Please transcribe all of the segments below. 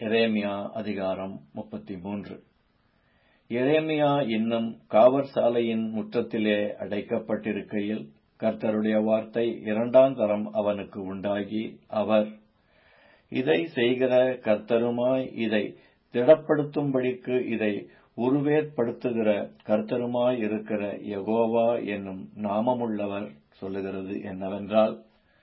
எரேமியா அதிகாரம் முப்பத்திமூன்று எரேமியா இன்னும் காவற்சாலையின் முற்றத்திலே அடைக்கப்பட்டிருக்கையில் கர்த்தருடைய வார்த்தை இரண்டாம் தரம் அவனுக்கு உண்டாகி அவர் இதை செய்கிற கர்த்தருமாய் இதை திடப்படுத்தும்படிக்கு இதை உருவேற்படுத்துகிற கர்த்தருமாய் இருக்கிற யெகோவா என்னும் நாமமுள்ளவர் சொல்லுகிறது என்னவென்றால்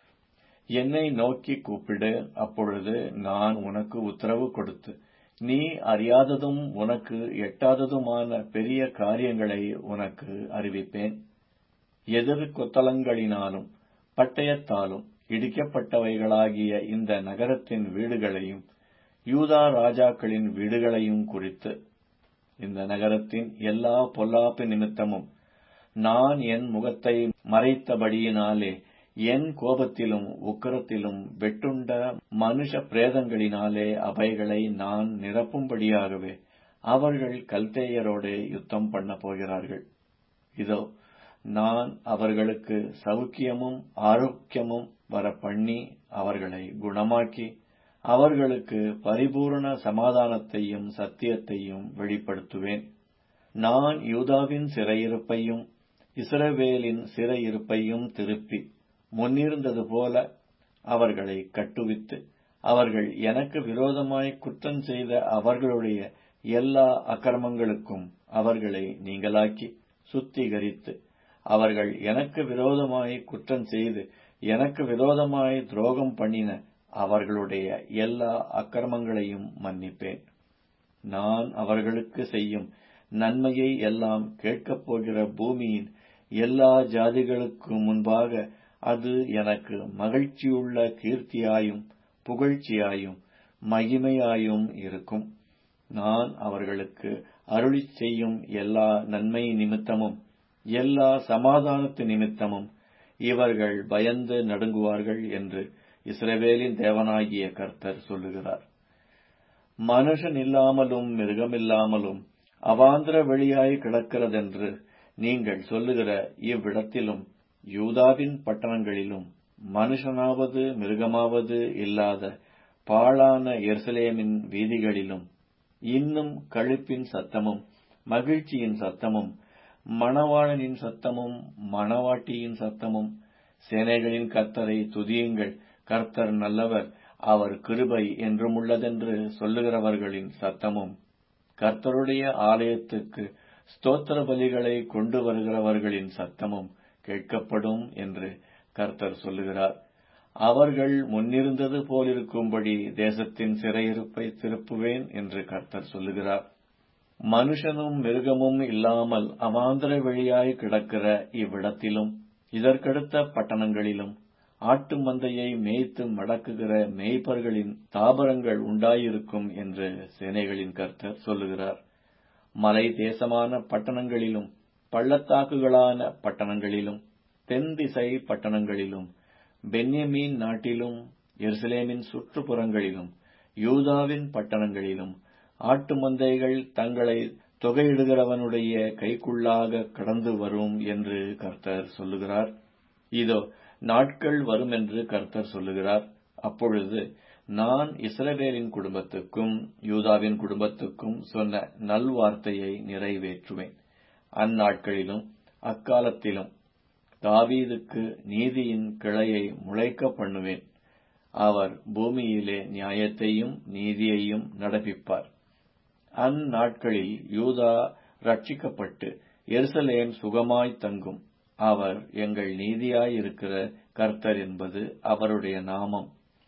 என்னை நோக்கி கூப்பிடு அப்பொழுது நான் உனக்கு உத்தரவு கொடுத்து நீ அறியாததும் உனக்கு எட்டாததுமான பெரிய காரியங்களை உனக்கு அறிவிப்பேன் எதிர் கொத்தளங்களினாலும் பட்டயத்தாலும் இடிக்கப்பட்டவைகளாகிய இந்த நகரத்தின் வீடுகளையும் யூதா ராஜாக்களின் வீடுகளையும் குறித்து இந்த நகரத்தின் எல்லா பொல்லாப்பு நிமித்தமும் நான் என் முகத்தை மறைத்தபடியினாலே என் கோபத்திலும் உக்கிரத்திலும் வெட்டுண்ட மனுஷ பிரேதங்களினாலே அவைகளை நான் நிரப்பும்படியாகவே அவர்கள் கல்தேயரோடு யுத்தம் பண்ண போகிறார்கள் இதோ நான் அவர்களுக்கு சௌக்கியமும் ஆரோக்கியமும் வர பண்ணி அவர்களை குணமாக்கி அவர்களுக்கு பரிபூர்ண சமாதானத்தையும் சத்தியத்தையும் வெளிப்படுத்துவேன் நான் யூதாவின் சிறையிருப்பையும் இஸ்ரவேலின் சிறையிருப்பையும் திருப்பி முன்னிருந்தது போல அவர்களை கட்டுவித்து அவர்கள் எனக்கு விரோதமாய் குற்றம் செய்த அவர்களுடைய எல்லா அக்கிரமங்களுக்கும் அவர்களை நீங்களாக்கி சுத்திகரித்து அவர்கள் எனக்கு விரோதமாய் குற்றம் செய்து எனக்கு விரோதமாய் துரோகம் பண்ணின அவர்களுடைய எல்லா அக்கிரமங்களையும் மன்னிப்பேன் நான் அவர்களுக்கு செய்யும் நன்மையை எல்லாம் கேட்கப் போகிற பூமியின் எல்லா ஜாதிகளுக்கு முன்பாக அது எனக்கு மகிழ்ச்சியுள்ள கீர்த்தியாயும் புகழ்ச்சியாயும் மகிமையாயும் இருக்கும் நான் அவர்களுக்கு அருளி செய்யும் எல்லா நன்மை நிமித்தமும் எல்லா சமாதானத்து நிமித்தமும் இவர்கள் பயந்து நடுங்குவார்கள் என்று இஸ்ரவேலின் தேவனாகிய கர்த்தர் சொல்லுகிறார் மனுஷன் இல்லாமலும் மிருகமில்லாமலும் அவாந்திர வெளியாய் கிடக்கிறதென்று நீங்கள் சொல்லுகிற இவ்விடத்திலும் யூதாவின் பட்டணங்களிலும் மனுஷனாவது மிருகமாவது இல்லாத பாழான எருசலேமின் வீதிகளிலும் இன்னும் கழுப்பின் சத்தமும் மகிழ்ச்சியின் சத்தமும் மணவாளனின் சத்தமும் மணவாட்டியின் சத்தமும் சேனைகளின் கர்த்தரை துதியுங்கள் கர்த்தர் நல்லவர் அவர் கிருபை என்றும் உள்ளதென்று சொல்லுகிறவர்களின் சத்தமும் கர்த்தருடைய ஆலயத்துக்கு ஸ்தோத்திர பலிகளை கொண்டு வருகிறவர்களின் சத்தமும் கேட்கப்படும் என்று கர்த்தர் சொல்லுகிறார் அவர்கள் முன்னிருந்தது போலிருக்கும்படி தேசத்தின் சிறையிருப்பை திருப்புவேன் என்று கர்த்தர் சொல்லுகிறார் மனுஷனும் மிருகமும் இல்லாமல் அவாந்திர வழியாய் கிடக்கிற இவ்விடத்திலும் இதற்கடுத்த பட்டணங்களிலும் ஆட்டு மந்தையை மேய்த்து மடக்குகிற மேய்ப்பர்களின் தாபரங்கள் உண்டாயிருக்கும் என்று சேனைகளின் கர்த்தர் சொல்லுகிறார் மலை தேசமான பட்டணங்களிலும் பள்ளத்தாக்குகளான பட்டணங்களிலும் தென் திசை பட்டணங்களிலும் பென்யமீன் நாட்டிலும் எருசலேமின் சுற்றுப்புறங்களிலும் யூதாவின் பட்டணங்களிலும் ஆட்டு மந்தைகள் தங்களை தொகையிடுகிறவனுடைய கைக்குள்ளாக கடந்து வரும் என்று கர்த்தர் சொல்லுகிறார் இதோ நாட்கள் வரும் என்று கர்த்தர் சொல்லுகிறார் அப்பொழுது நான் இஸ்ரவேலின் குடும்பத்துக்கும் யூதாவின் குடும்பத்துக்கும் சொன்ன நல்வார்த்தையை நிறைவேற்றுவேன் அந்நாட்களிலும் அக்காலத்திலும் தாவீதுக்கு நீதியின் கிளையை முளைக்க பண்ணுவேன் அவர் பூமியிலே நியாயத்தையும் நீதியையும் நடப்பிப்பார் அந்நாட்களில் யூதா ரட்சிக்கப்பட்டு எருசலேம் சுகமாய் தங்கும் அவர் எங்கள் நீதியாயிருக்கிற கர்த்தர் என்பது அவருடைய நாமம்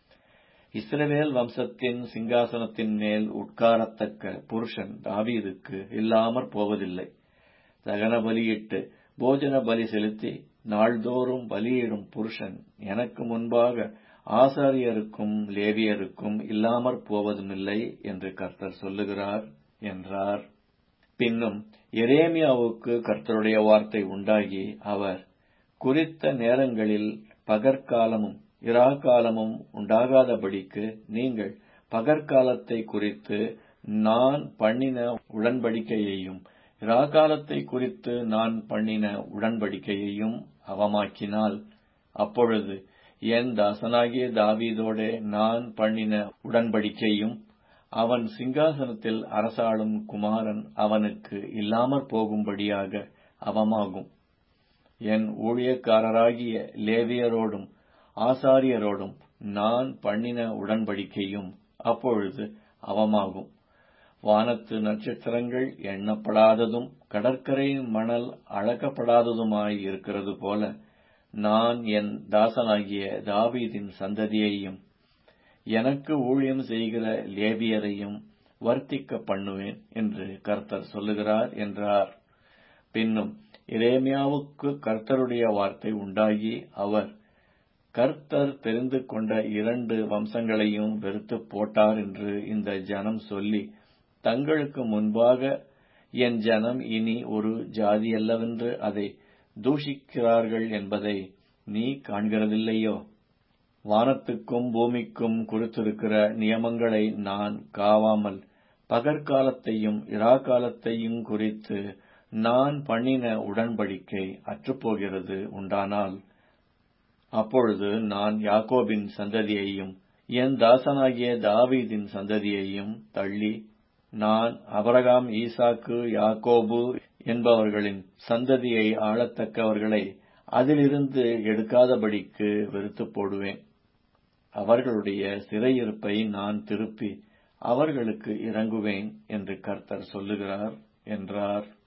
இஸ்ரவேல் வம்சத்தின் சிங்காசனத்தின் மேல் உட்காரத்தக்க புருஷன் தாவீதுக்கு இல்லாமற் போவதில்லை தகன பலியிட்டு போஜன பலி செலுத்தி நாள்தோறும் பலியிடும் புருஷன் எனக்கு முன்பாக ஆசாரியருக்கும் லேவியருக்கும் இல்லாமற் போவதுமில்லை என்று கர்த்தர் சொல்லுகிறார் என்றார் பின்னும் எரேமியாவுக்கு கர்த்தருடைய வார்த்தை உண்டாகி அவர் குறித்த நேரங்களில் பகற்காலமும் இராக்காலமும் உண்டாகாதபடிக்கு நீங்கள் பகற்காலத்தை குறித்து நான் பண்ணின உடன்படிக்கையையும் இராக்காலத்தை குறித்து நான் பண்ணின உடன்படிக்கையையும் அவமாக்கினால் அப்பொழுது என் தாசனாகிய தாவீதோடே நான் பண்ணின உடன்படிக்கையும் அவன் சிங்காசனத்தில் அரசாளும் குமாரன் அவனுக்கு இல்லாமற் போகும்படியாக அவமாகும் என் ஊழியக்காரராகிய லேவியரோடும் ஆசாரியரோடும் நான் பண்ணின உடன்படிக்கையும் அப்பொழுது அவமாகும் வானத்து நட்சத்திரங்கள் எண்ணப்படாததும் கடற்கரை மணல் அளக்கப்படாததுமாய் இருக்கிறது போல நான் என் தாசனாகிய தாவீதின் சந்ததியையும் எனக்கு ஊழியம் செய்கிற லேவியரையும் வர்த்திக்க பண்ணுவேன் என்று கர்த்தர் சொல்லுகிறார் என்றார் பின்னும் இரேமியாவுக்கு கர்த்தருடைய வார்த்தை உண்டாகி அவர் கர்த்தர் தெரிந்து கொண்ட இரண்டு வம்சங்களையும் வெறுத்து போட்டார் என்று இந்த ஜனம் சொல்லி தங்களுக்கு முன்பாக என் ஜனம் இனி ஒரு ஜாதியல்லவென்று அதை தூஷிக்கிறார்கள் என்பதை நீ காண்கிறதில்லையோ வானத்துக்கும் பூமிக்கும் குறித்திருக்கிற நியமங்களை நான் காவாமல் பகற்காலத்தையும் இராக்காலத்தையும் குறித்து நான் பண்ணின உடன்படிக்கை அற்றுப்போகிறது உண்டானால் அப்பொழுது நான் யாக்கோபின் சந்ததியையும் என் தாசனாகிய தாவீதின் சந்ததியையும் தள்ளி நான் அபரகாம் ஈசாக்கு யாக்கோபு என்பவர்களின் சந்ததியை ஆளத்தக்கவர்களை அதிலிருந்து எடுக்காதபடிக்கு வெறுத்து போடுவேன் அவர்களுடைய சிறையிருப்பை நான் திருப்பி அவர்களுக்கு இறங்குவேன் என்று கர்த்தர் சொல்லுகிறார் என்றார்